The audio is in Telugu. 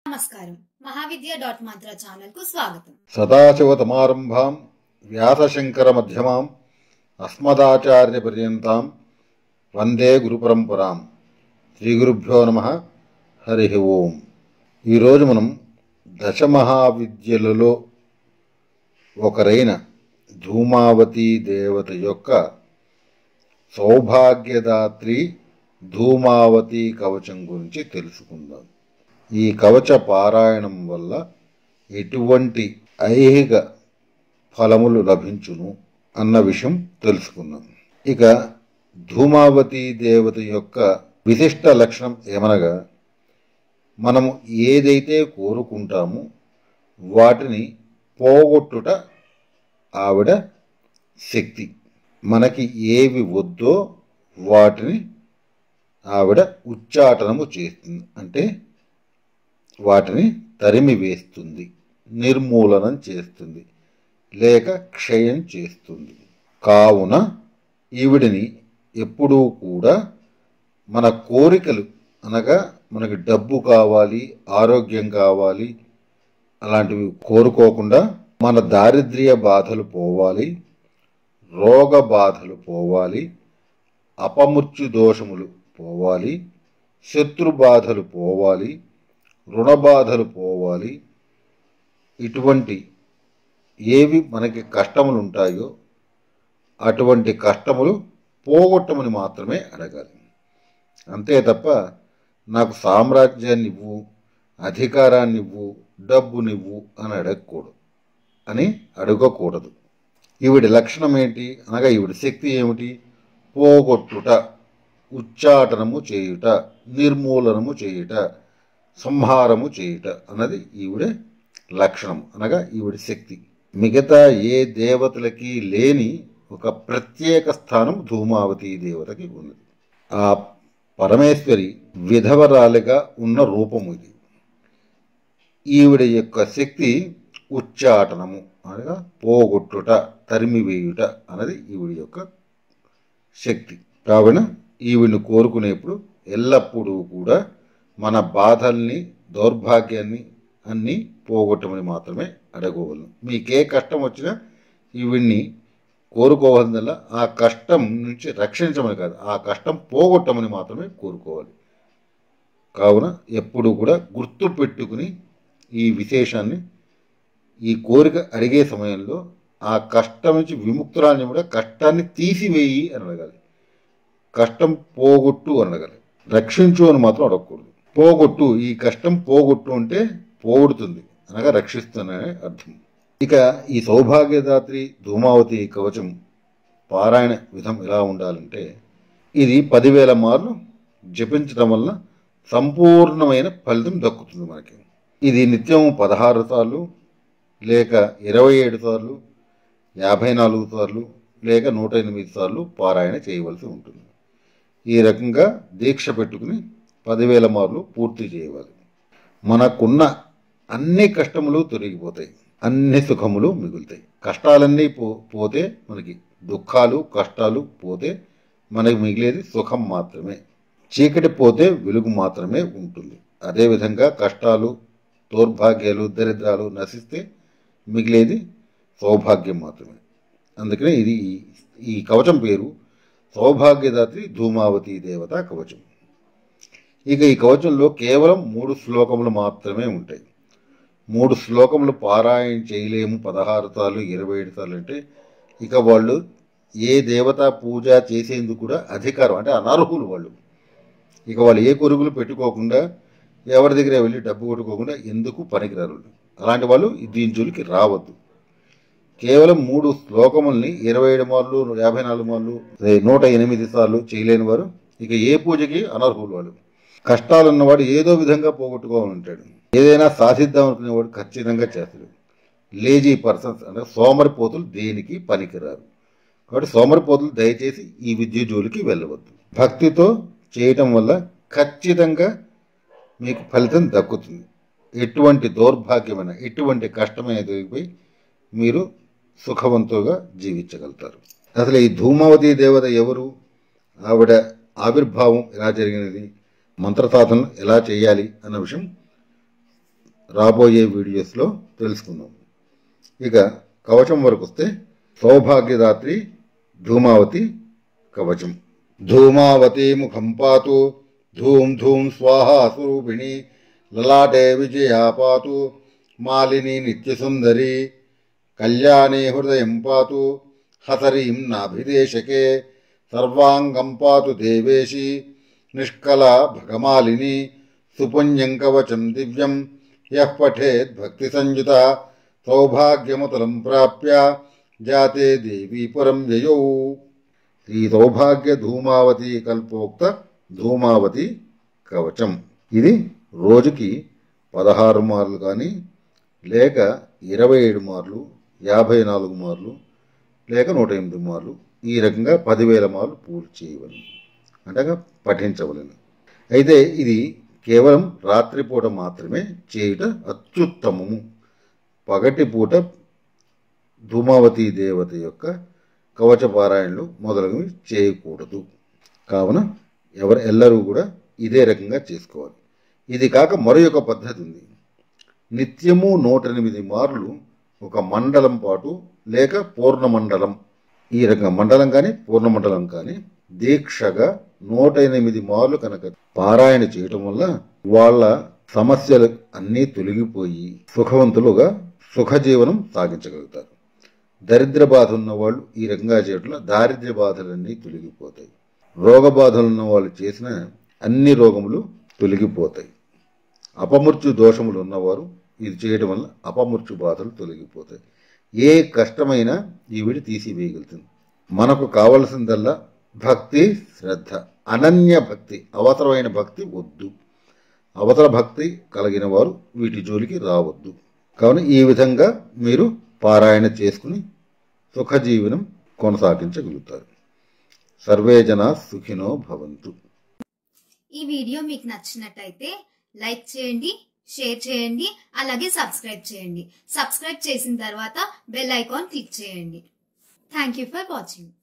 నమస్కారం మహావిద్య డాట్ మంత్ర ఛానల్ కు స్వాగతం సదాశివతమారంభాం వ్యాసశంకర మధ్యమాం అస్మదాచార్య పర్యంతాం వందే గురుపరంపరాం శ్రీ గురుభ్యో నమ హరి ఓం ఈరోజు మనం దశమహావిద్యలలో ఒకరైన ధూమావతి దేవత యొక్క సౌభాగ్యదాత్రి ధూమావతి కవచం గురించి తెలుసుకుందాం ఈ కవచ పారాయణం వల్ల ఎటువంటి ఐహిక ఫలములు లభించును అన్న విషయం తెలుసుకుందాం ఇక ధూమావతి దేవత యొక్క విశిష్ట లక్షణం ఏమనగా మనము ఏదైతే కోరుకుంటామో వాటిని పోగొట్టుట ఆవిడ శక్తి మనకి ఏవి వద్దో వాటిని ఆవిడ ఉచ్చాటనము చేస్తుంది అంటే వాటిని తరిమి వేస్తుంది నిర్మూలనం చేస్తుంది లేక క్షయం చేస్తుంది కావున ఈవిడిని ఎప్పుడూ కూడా మన కోరికలు అనగా మనకి డబ్బు కావాలి ఆరోగ్యం కావాలి అలాంటివి కోరుకోకుండా మన దారిద్ర్య బాధలు పోవాలి రోగ బాధలు పోవాలి అపమృత్యు దోషములు పోవాలి శత్రు బాధలు పోవాలి రుణ బాధలు పోవాలి ఇటువంటి ఏవి మనకి కష్టములు ఉంటాయో అటువంటి కష్టములు పోగొట్టమని మాత్రమే అడగాలి అంతే తప్ప నాకు సామ్రాజ్యాన్ని ఇవ్వు అధికారాన్ని ఇవ్వు డబ్బునివ్వు అని అడగకూడదు అని అడగకూడదు ఈవిడి లక్షణం ఏంటి అనగా ఈవిడి శక్తి ఏమిటి పోగొట్టుట ఉచ్చాటనము చేయుట నిర్మూలనము చేయుట సంహారము చేయుట అన్నది ఈవిడ లక్షణం అనగా ఈవిడి శక్తి మిగతా ఏ దేవతలకి లేని ఒక ప్రత్యేక స్థానం ధూమావతి దేవతకి ఉన్నది ఆ పరమేశ్వరి విధవరాలిగా ఉన్న రూపము ఇది ఈవిడ యొక్క శక్తి ఉచ్చాటనము అనగా పోగొట్టుట తరిమివేయుట అన్నది ఈవిడ యొక్క శక్తి కావున ఈవిడ్ని కోరుకునేప్పుడు ఎల్లప్పుడూ కూడా మన బాధల్ని దౌర్భాగ్యాన్ని అన్నీ పోగొట్టమని మాత్రమే అడగవలను మీకే కష్టం వచ్చినా ఈవిడ్ని కోరుకోవాల్సిందల్లా ఆ కష్టం నుంచి రక్షించమని కాదు ఆ కష్టం పోగొట్టమని మాత్రమే కోరుకోవాలి కావున ఎప్పుడు కూడా గుర్తు పెట్టుకుని ఈ విశేషాన్ని ఈ కోరిక అడిగే సమయంలో ఆ కష్టం నుంచి విముక్తురాన్ని కూడా కష్టాన్ని తీసివేయి అని అడగాలి కష్టం పోగొట్టు అని అడగాలి రక్షించు అని మాత్రం అడగకూడదు పోగొట్టు ఈ కష్టం పోగొట్టు అంటే పోగొడుతుంది అనగా రక్షిస్తుందనే అర్థం ఇక ఈ సౌభాగ్యదాత్రి ధూమావతి కవచం పారాయణ విధం ఎలా ఉండాలంటే ఇది పదివేల మార్లు జపించడం వల్ల సంపూర్ణమైన ఫలితం దక్కుతుంది మనకి ఇది నిత్యం పదహారు సార్లు లేక ఇరవై ఏడు సార్లు యాభై నాలుగు సార్లు లేక నూట ఎనిమిది సార్లు పారాయణ చేయవలసి ఉంటుంది ఈ రకంగా దీక్ష పెట్టుకుని పదివేల మార్లు పూర్తి చేయవాలి మనకున్న అన్ని కష్టములు తొలగిపోతాయి అన్ని సుఖములు మిగులుతాయి కష్టాలన్నీ పో పోతే మనకి దుఃఖాలు కష్టాలు పోతే మనకి మిగిలేది సుఖం మాత్రమే చీకటి పోతే వెలుగు మాత్రమే ఉంటుంది అదేవిధంగా కష్టాలు దౌర్భాగ్యాలు దరిద్రాలు నశిస్తే మిగిలేది సౌభాగ్యం మాత్రమే అందుకనే ఇది ఈ- ఈ కవచం పేరు సౌభాగ్యదాత్రి ధూమావతి దేవత కవచం ఇక ఈ కవచంలో కేవలం మూడు శ్లోకములు మాత్రమే ఉంటాయి మూడు శ్లోకములు పారాయణ చేయలేము పదహారు సార్లు ఇరవై ఏడు సార్లు అంటే ఇక వాళ్ళు ఏ దేవతా పూజ చేసేందుకు కూడా అధికారం అంటే అనర్హులు వాళ్ళు ఇక వాళ్ళు ఏ కొరుగులు పెట్టుకోకుండా ఎవరి దగ్గర వెళ్ళి డబ్బు కొట్టుకోకుండా ఎందుకు పనికిరారు వాళ్ళు. అలాంటి వాళ్ళు ఈ దీని జోలికి రావద్దు కేవలం మూడు శ్లోకముల్ని ఇరవై ఏడు మార్లు యాభై నాలుగు మార్లు అదే నూట ఎనిమిది సార్లు చేయలేని వారు ఇక ఏ పూజకి అనర్హులు వాళ్ళు కష్టాలు ఉన్నవాడు ఏదో విధంగా పోగొట్టుకోవాలంటాడు ఏదైనా సాధిద్దాం అనుకునేవాడు ఖచ్చితంగా చేస్తాడు లేజీ పర్సన్స్ అంటే సోమరిపోతులు దేనికి పనికిరారు కాబట్టి సోమరిపోతులు దయచేసి ఈ విద్య జోలికి వెళ్ళవద్దు భక్తితో చేయటం వల్ల ఖచ్చితంగా మీకు ఫలితం దక్కుతుంది ఎటువంటి దౌర్భాగ్యమైన ఎటువంటి కష్టమైన దొరికిపోయి మీరు సుఖవంతుగా జీవించగలుగుతారు అసలు ఈ ధూమావతి దేవత ఎవరు ఆవిడ ఆవిర్భావం ఎలా జరిగినది మంత్రసాధన ఎలా చేయాలి అన్న విషయం రాబోయే వీడియోస్లో తెలుసుకుందాం ఇక కవచం వరకు వస్తే సౌభాగ్యదాత్రి ధూమావతి కవచం ధూమావతి ముఖం పాతు ధూం ధూం స్వాహా స్వరూపిణి లలాటే విజయా పాతు మాలిని నిత్యసుందరి కళ్యాణే హృదయం పాతు హసరీం నాభిదేశకే సర్వాంగం పాతు దేవేశి నిష్కల భగమాలిని సుపుణ్యం కవచం దివ్యం యః పఠేద్ భక్తి సంయుత సౌభాగ్యముతలం ప్రాప్య జాతే దేవీ పురం వ్యయౌ ఈ సౌభాగ్య ధూమావతి కల్పోక్త ధూమావతి కవచం ఇది రోజుకి పదహారు మార్లు కానీ లేక ఇరవై ఏడు మార్లు యాభై నాలుగు మార్లు లేక నూట ఎనిమిది మార్లు ఈ రకంగా పదివేల మార్లు పూర్తి చేయవలను అనగా పఠించవలను అయితే ఇది కేవలం రాత్రిపూట మాత్రమే చేయుట అత్యుత్తమము పగటిపూట ధూమావతి దేవత యొక్క కవచ పారాయణలు మొదలగువి చేయకూడదు కావున ఎవరు ఎల్లరూ కూడా ఇదే రకంగా చేసుకోవాలి ఇది కాక మరో ఒక పద్ధతి ఉంది నిత్యము నూట ఎనిమిది మార్లు ఒక మండలం పాటు లేక పూర్ణమండలం ఈ రకంగా మండలం కానీ పూర్ణమండలం కానీ దీక్షగా నూట ఎనిమిది మార్లు కనుక పారాయణ చేయటం వల్ల వాళ్ళ సమస్యలు అన్నీ తొలగిపోయి సుఖవంతులుగా సుఖజీవనం సాగించగలుగుతారు దరిద్ర బాధ ఉన్న వాళ్ళు ఈ రకంగా చేయటం వల్ల దారిద్ర్య బాధలన్నీ తొలగిపోతాయి రోగ బాధలు ఉన్న వాళ్ళు చేసిన అన్ని రోగములు తొలగిపోతాయి అపమృత్యు దోషములు ఉన్నవారు ఇది చేయడం వల్ల అపమృత్యు బాధలు తొలగిపోతాయి ఏ కష్టమైనా ఈవిడి తీసివేయగలుగుతుంది మనకు కావలసిందల్లా భక్తి శ్రద్ధ అనన్య భక్తి అవసరమైన భక్తి వద్దు అవసర భక్తి కలిగిన వారు వీటి జోలికి రావద్దు కావున ఈ విధంగా మీరు పారాయణ చేసుకుని సుఖజీవనం కొనసాగించగలుగుతారు సర్వే జన సుఖినో భవంతు ఈ వీడియో మీకు నచ్చినట్టయితే లైక్ చేయండి షేర్ చేయండి అలాగే సబ్స్క్రైబ్ చేయండి సబ్స్క్రైబ్ చేసిన తర్వాత బెల్ ఐకాన్ క్లిక్ చేయండి థ్యాంక్ యూ ఫర్ వాచింగ్